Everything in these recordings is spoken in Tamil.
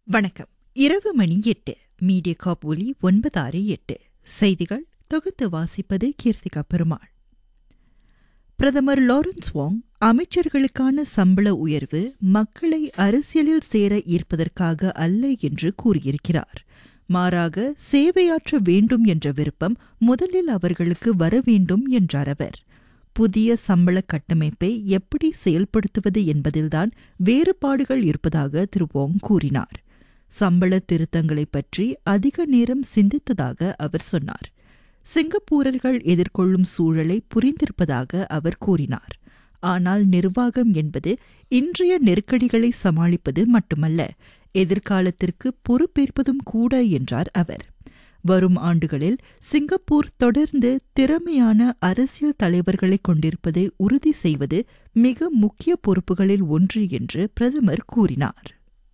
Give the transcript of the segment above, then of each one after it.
வணக்கம் இரவு மணி எட்டு மீடியா காப் ஒலி ஒன்பதாறு எட்டு செய்திகள் தொகுத்து வாசிப்பது கீர்த்திகா பெருமாள் பிரதமர் லாரன்ஸ் வாங் அமைச்சர்களுக்கான சம்பள உயர்வு மக்களை அரசியலில் சேர ஈர்ப்பதற்காக அல்ல என்று கூறியிருக்கிறார் மாறாக சேவையாற்ற வேண்டும் என்ற விருப்பம் முதலில் அவர்களுக்கு வர வேண்டும் என்றார் அவர் புதிய சம்பள கட்டமைப்பை எப்படி செயல்படுத்துவது என்பதில்தான் வேறுபாடுகள் இருப்பதாக திரு வோங் கூறினார் சம்பள திருத்தங்களை பற்றி அதிக நேரம் சிந்தித்ததாக அவர் சொன்னார் சிங்கப்பூரர்கள் எதிர்கொள்ளும் சூழலை புரிந்திருப்பதாக அவர் கூறினார் ஆனால் நிர்வாகம் என்பது இன்றைய நெருக்கடிகளை சமாளிப்பது மட்டுமல்ல எதிர்காலத்திற்கு பொறுப்பேற்பதும் கூட என்றார் அவர் வரும் ஆண்டுகளில் சிங்கப்பூர் தொடர்ந்து திறமையான அரசியல் தலைவர்களை கொண்டிருப்பதை உறுதி செய்வது மிக முக்கிய பொறுப்புகளில் ஒன்று என்று பிரதமர் கூறினார்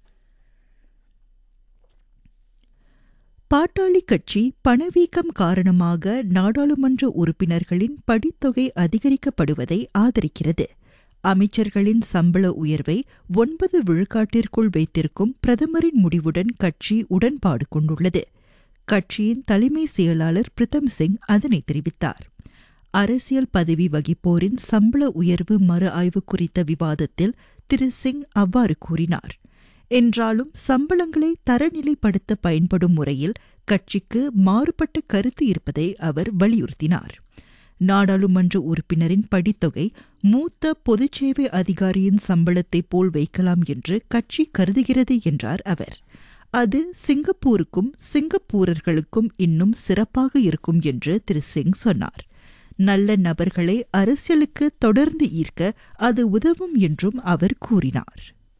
பாட்டாளி கட்சி பணவீக்கம் காரணமாக நாடாளுமன்ற உறுப்பினர்களின் படித்தொகை அதிகரிக்கப்படுவதை ஆதரிக்கிறது அமைச்சர்களின் சம்பள உயர்வை ஒன்பது விழுக்காட்டிற்குள் வைத்திருக்கும் பிரதமரின் முடிவுடன் கட்சி உடன்பாடு கொண்டுள்ளது கட்சியின் தலைமை செயலாளர் பிரித்தம் சிங் அதனை தெரிவித்தார் அரசியல் பதவி வகிப்போரின் சம்பள உயர்வு மறு ஆய்வு குறித்த விவாதத்தில் திரு சிங் அவ்வாறு கூறினார் என்றாலும் சம்பளங்களை தரநிலைப்படுத்த பயன்படும் முறையில் கட்சிக்கு மாறுபட்ட கருத்து இருப்பதை அவர் வலியுறுத்தினார் நாடாளுமன்ற உறுப்பினரின் படித்தொகை மூத்த பொதுச்சேவை அதிகாரியின் சம்பளத்தை போல் வைக்கலாம் என்று கட்சி கருதுகிறது என்றார் அவர் அது சிங்கப்பூருக்கும் சிங்கப்பூரர்களுக்கும் இன்னும் சிறப்பாக இருக்கும் என்று திரு சிங் சொன்னார் நல்ல நபர்களை அரசியலுக்கு தொடர்ந்து ஈர்க்க அது உதவும் என்றும் அவர் கூறினார்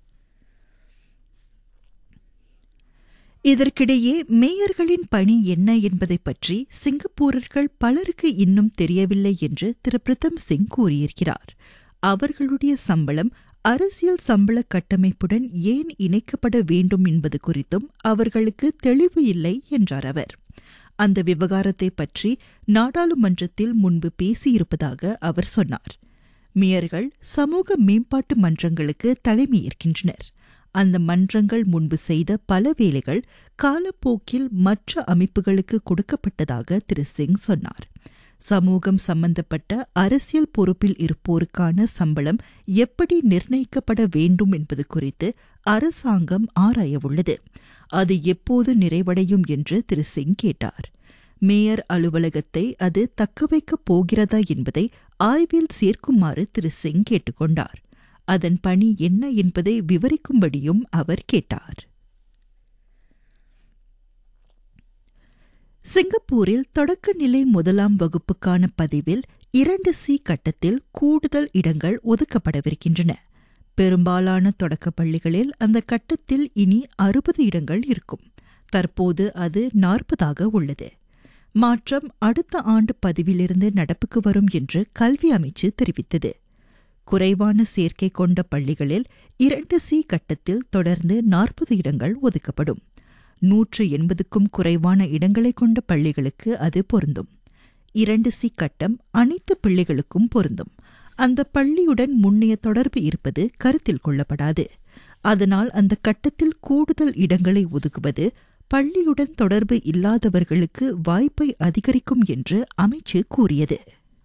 இதற்கிடையே மேயர்களின் பணி என்ன என்பதை பற்றி சிங்கப்பூரர்கள் பலருக்கு இன்னும் தெரியவில்லை என்று திரு பிரதம் சிங் கூறியிருக்கிறார் அவர்களுடைய சம்பளம் அரசியல் சம்பள கட்டமைப்புடன் ஏன் இணைக்கப்பட வேண்டும் என்பது குறித்தும் அவர்களுக்கு தெளிவு இல்லை என்றார் அவர் அந்த விவகாரத்தை பற்றி நாடாளுமன்றத்தில் முன்பு பேசியிருப்பதாக அவர் சொன்னார் மேயர்கள் சமூக மேம்பாட்டு மன்றங்களுக்கு தலைமையேற்கின்றனர் அந்த மன்றங்கள் முன்பு செய்த பல வேலைகள் காலப்போக்கில் மற்ற அமைப்புகளுக்கு கொடுக்கப்பட்டதாக திரு சிங் சொன்னார் சமூகம் சம்பந்தப்பட்ட அரசியல் பொறுப்பில் இருப்போருக்கான சம்பளம் எப்படி நிர்ணயிக்கப்பட வேண்டும் என்பது குறித்து அரசாங்கம் ஆராயவுள்ளது அது எப்போது நிறைவடையும் என்று திரு சிங் கேட்டார் மேயர் அலுவலகத்தை அது தக்கவைக்கப் போகிறதா என்பதை ஆய்வில் சேர்க்குமாறு திரு சிங் கேட்டுக்கொண்டார் அதன் பணி என்ன என்பதை விவரிக்கும்படியும் அவர் கேட்டார் சிங்கப்பூரில் தொடக்கநிலை முதலாம் வகுப்புக்கான பதிவில் இரண்டு சி கட்டத்தில் கூடுதல் இடங்கள் ஒதுக்கப்படவிருக்கின்றன பெரும்பாலான தொடக்கப் பள்ளிகளில் அந்த கட்டத்தில் இனி அறுபது இடங்கள் இருக்கும் தற்போது அது நாற்பதாக உள்ளது மாற்றம் அடுத்த ஆண்டு பதிவிலிருந்து நடப்புக்கு வரும் என்று கல்வி அமைச்சு தெரிவித்தது குறைவான சேர்க்கை கொண்ட பள்ளிகளில் இரண்டு சி கட்டத்தில் தொடர்ந்து நாற்பது இடங்கள் ஒதுக்கப்படும் நூற்று எண்பதுக்கும் குறைவான இடங்களை கொண்ட பள்ளிகளுக்கு அது பொருந்தும் இரண்டு சி கட்டம் அனைத்து பிள்ளைகளுக்கும் பொருந்தும் அந்த பள்ளியுடன் முன்னைய தொடர்பு இருப்பது கருத்தில் கொள்ளப்படாது அதனால் அந்த கட்டத்தில் கூடுதல் இடங்களை ஒதுக்குவது பள்ளியுடன் தொடர்பு இல்லாதவர்களுக்கு வாய்ப்பை அதிகரிக்கும் என்று அமைச்சு கூறியது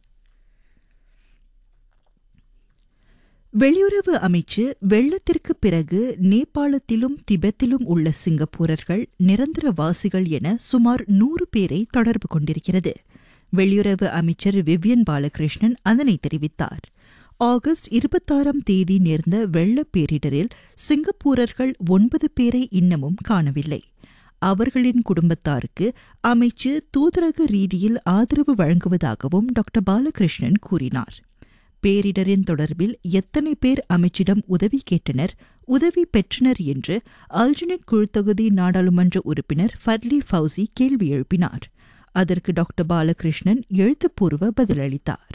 வெளியுறவு அமைச்சு வெள்ளத்திற்கு பிறகு நேபாளத்திலும் திபெத்திலும் உள்ள சிங்கப்பூரர்கள் நிரந்தரவாசிகள் என சுமார் நூறு பேரை தொடர்பு கொண்டிருக்கிறது வெளியுறவு அமைச்சர் விவ்யன் பாலகிருஷ்ணன் அதனை தெரிவித்தார் ஆகஸ்ட் இருபத்தாறாம் தேதி நேர்ந்த வெள்ள பேரிடரில் சிங்கப்பூரர்கள் ஒன்பது பேரை இன்னமும் காணவில்லை அவர்களின் குடும்பத்தாருக்கு அமைச்சு தூதரக ரீதியில் ஆதரவு வழங்குவதாகவும் டாக்டர் பாலகிருஷ்ணன் கூறினார் பேரிடரின் தொடர்பில் எத்தனை பேர் அமைச்சிடம் உதவி கேட்டனர் உதவி பெற்றனர் என்று அல்ஜினட் குழுத்தொகுதி நாடாளுமன்ற உறுப்பினர் ஃபர்லி ஃபவுசி கேள்வி எழுப்பினார் அதற்கு டாக்டர் பாலகிருஷ்ணன் எழுத்துப்பூர்வ பதிலளித்தார்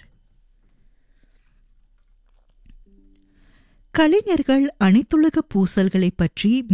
கலைஞர்கள் அனைத்துலக பூசல்களை பற்றி